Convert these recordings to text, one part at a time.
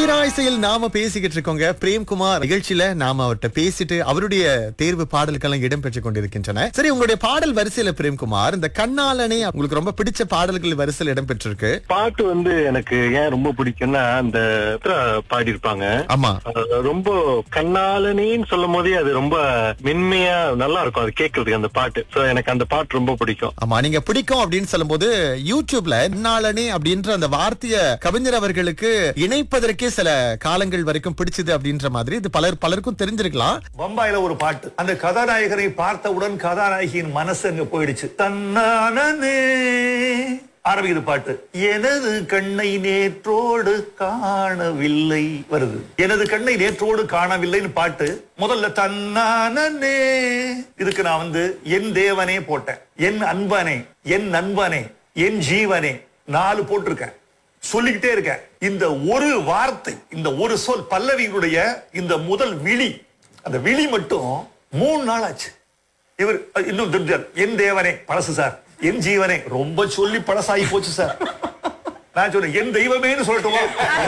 தீராய்சையில் நாம பேசிக்கிட்டு இருக்கோங்க பிரேம்குமார் நிகழ்ச்சியில நாம அவர்கிட்ட பேசிட்டு அவருடைய தேர்வு பாடல்களும் இடம்பெற்றுக் கொண்டிருக்கின்றன சரி உங்களுடைய பாடல் வரிசையில பிரேம்குமார் இந்த கண்ணாலனே உங்களுக்கு ரொம்ப பிடிச்ச பாடல்கள் வரிசையில் இடம்பெற்றிருக்கு பாட்டு வந்து எனக்கு ஏன் ரொம்ப பிடிக்கும்னா அந்த பாடி இருப்பாங்க ஆமா ரொம்ப கண்ணாலனேன்னு சொல்லும் போதே அது ரொம்ப மென்மையா நல்லா இருக்கும் அது கேட்கறதுக்கு அந்த பாட்டு சோ எனக்கு அந்த பாட்டு ரொம்ப பிடிக்கும் ஆமா நீங்க பிடிக்கும் அப்படின்னு சொல்லும்போது யூடியூப்ல நாளனே அப்படின்ற அந்த வார்த்தைய கவிஞர் அவர்களுக்கு இணைப்பதற்கே சில காலங்கள் வரைக்கும் பிடிச்சது அப்படின்ற மாதிரி இது பலர் பலருக்கும் தெரிஞ்சிருக்கலாம் பம்பாயில ஒரு பாட்டு அந்த கதாநாயகரை பார்த்தவுடன் கதாநாயகியின் மனசு அங்க போயிடுச்சு தன்னானே ஆரம்பிக்குது பாட்டு எனது கண்ணை நேற்றோடு காணவில்லை வருது எனது கண்ணை நேற்றோடு காணவில்லைன்னு பாட்டு முதல்ல தன்னானே இதுக்கு நான் வந்து என் தேவனே போட்டேன் என் அன்பனே என் நண்பனே என் ஜீவனே நாலு போட்டிருக்கேன் சொல்லிக்கிட்டே இருக்கேன் இந்த ஒரு வார்த்தை இந்த ஒரு சொல் பல்லவியினுடைய இந்த முதல் விழி அந்த விழி மட்டும் மூணு நாள் ஆச்சு இவர் அஹ், இன்னும் திருப்தியார். என் தேவனே பழசு சார் என் ஜீவனே ரொம்ப சொல்லி பழசாகி போச்சு சார் நான் சொன்னேன் என் தெய்வமேன்னு சொல்லட்டுமா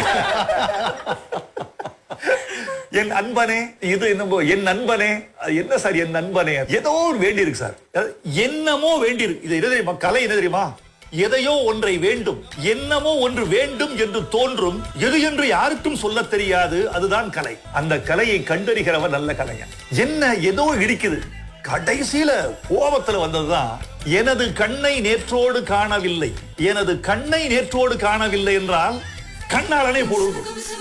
என் அன்பனே இது என்னமோ என் நண்பனே அது என்ன சார் என் நண்பனே ஏதோ ஒரு வேண்டி இருக்கு சார் அதாவது என்னமோ வேண்டி இருக்கு இது என்ன தெரியுமா கலை என்ன தெரியுமா எதையோ ஒன்றை வேண்டும் என்னமோ ஒன்று வேண்டும் என்று தோன்றும் எது என்று யாருக்கும் சொல்ல தெரியாது அதுதான் கலை அந்த கலையை கண்டறிகிறவன் நல்ல கலைஞன் என்ன ஏதோ இடிக்குது கடைசியில கோபத்துல வந்ததுதான் எனது கண்ணை நேற்றோடு காணவில்லை எனது கண்ணை நேற்றோடு காணவில்லை என்றால் கண்ணாளனே போடுவோம்